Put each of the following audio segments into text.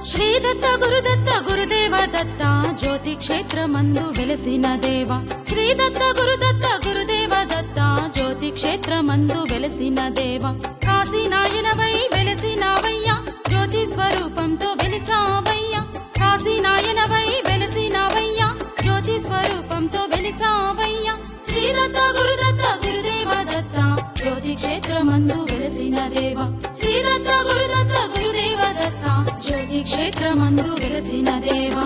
శ్రీదత్త గురుదత్త గురుదేవ దత్త జ్యోతి క్షేత్రమందు వెలసిన దేవ శ్రీదత్త గురుదత్త గురుదేవ దత్త జ్యోతి క్షేత్రమందు వెలసిన దేవ కాశీ నాయనవై వెలసినావయ్యా జ్యోతి స్వరూపంతో వెలిసావయ్యా కాశీ నాయనవై వెలసినావయ్యా జ్యోతి స్వరూపంతో వెలిసావయ్యా శ్రీదత్త గురుదత్త గురుదేవ దత్త జ్యోతి క్షేత్రమందు వెలసిన దేవ శ్రీదత్త గురుదత్త గురుదేవ దత్త జ్యోతి క్షేత్రమందు వెలసిన దేవా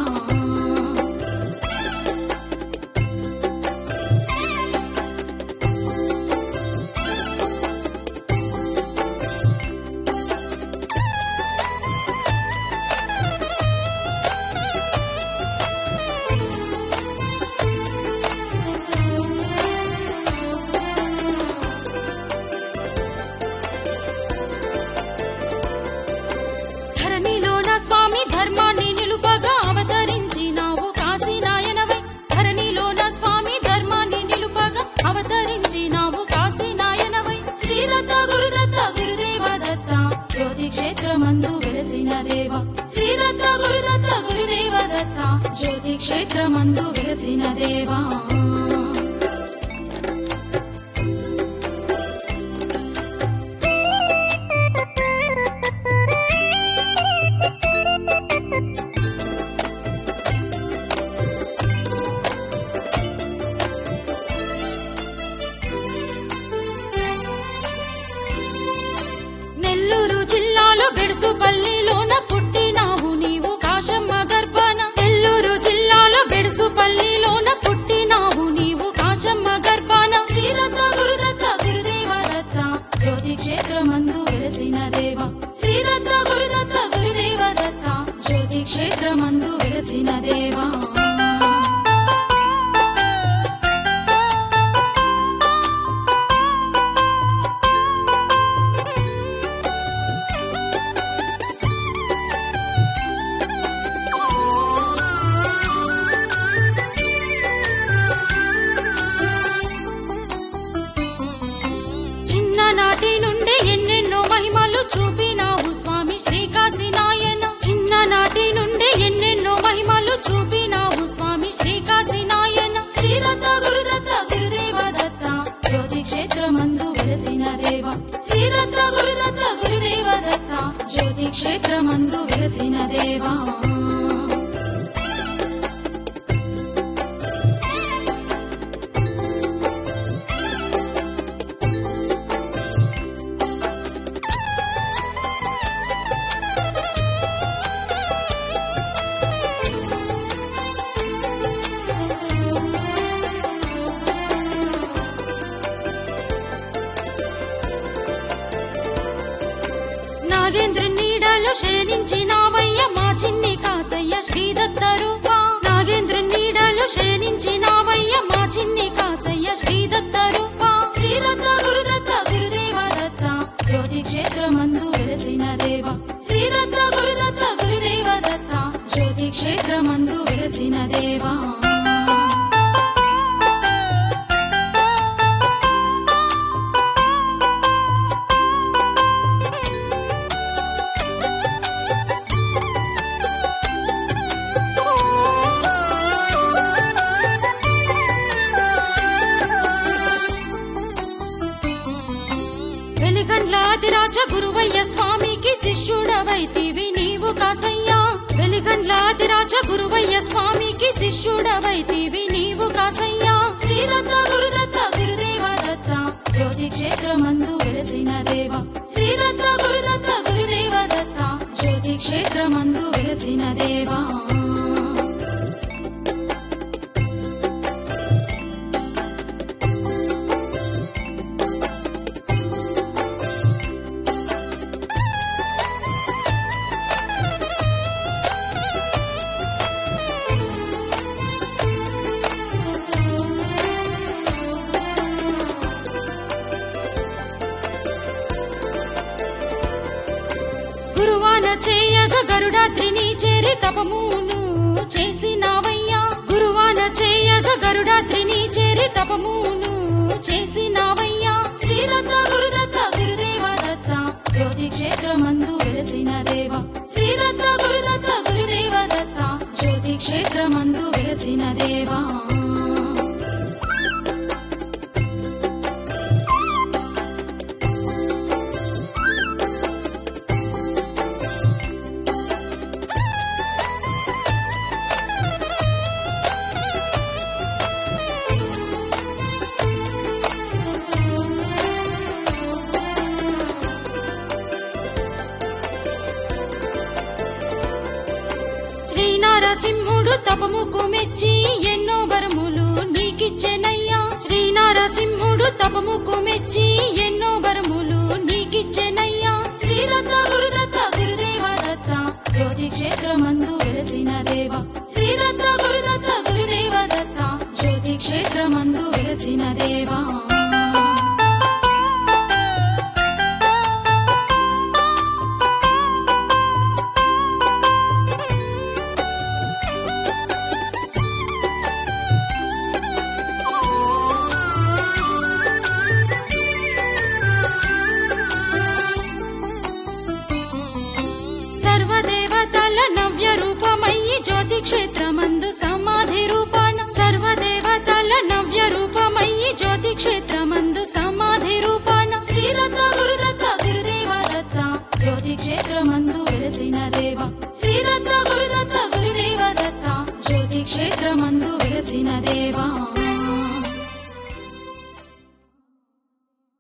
ధరణిలోన స్వామి ధర్మాన్ని నిలుపగా అవతరించినావు కాశీ నాయనవై ధరణిలోన స్వామి ధర్మాన్ని నిలుపగా అవతరించినావు కాశీ నాయనవై శ్రీదత్త గురుదత్త గురుదేవ దత్త జ్యోతి క్షేత్రమందు వెలసిన దేవ శ్రీదత్త గురుదత్త గురుదేవ దత్త జ్యోతి క్షేత్రమందు వెలసిన దేవా నెల్లూరు జిల్లాలో బెడుసుపల్లిలోన పుట్టినావు నీవు కాశమ్మ గర్భాన నెల్లూరు జిల్లాలో బెడుసుపల్లిలోన పుట్టినావు నీవు కాశమ్మ గర్భాన శ్రీదత్త గురుదత్త గురుదేవ దత్త జ్యోతి క్షేత్రమందు వెలసిన దేవ శ్రీదత్త గురుదత్త గురుదేవ దత్త జ్యోతి క్షేత్రమందు వెలసిన దేవా చిన్ననాటి నుండి ఎన్నెన్నో మహిమలు చూపినావు స్వామి శ్రీకాశీ నాయన చిన్ననాటి నుండి ఎన్నెన్నో మహిమలు చూపినావు స్వామి శ్రీకాశీ నాయన శ్రీదత్త గురుదత్త గురుదేవ దత్త జ్యోతి క్షేత్రమందు వెలసిన దేవ శ్రీదత్త గురుదత్త గురుదేవ దత్త జ్యోతి క్షేత్రమందు వెలసిన దేవా నాగేంద్ర నీడలో శయనించినావయ్య మా చిన్ని కాసయ్య శ్రీదత్త రూప నాగేంద్ర నీడలో శయనించినావయ్య మా చిన్ని కాసయ్య శ్రీదత్త రూప శ్రీదత్త గురుదత్త గురుదేవ దత్త జ్యోతి క్షేత్రమందు వెలసిన దేవ శ్రీదత్త గురుదత్త గురుదేవ దత్త జ్యోతి క్షేత్రమందు వెలసిన దేవా వెలిగండ్లాదిరాజ గురువయ్య స్వామికి శిష్యుడవైతివి నీవు కాసయ్యా వెలిగండ్లాదిరాజ గురువయ్య స్వామికి శిష్యుడవైతివి నీవు కాసయ్యా శ్రీదత్త గురుదత్త గురుదేవ దత్త జ్యోతి క్షేత్రమందు వెలసిన దేవ శ్రీదత్త గురుదత్త గురుదేవ దత్త జ్యోతి క్షేత్రమందు వెలసిన దేవా గురువాన చేయగ గరుడాద్రిని చేరి తపమును చేసినావయ్యా గురువాన చేయగ గరుడాద్రిని చేరి తపమును చేసినావయ్యా శ్రీదత్త గురుదత్త గురుదేవ దత్త జ్యోతి క్షేత్రమందు వెలసిన దేవ శ్రీదత్త గురుదత్త తపముకు మెచ్చి ఎన్నో వరములు నీకిచ్చెనయ్యా శ్రీ నారసింహుడు తపముకు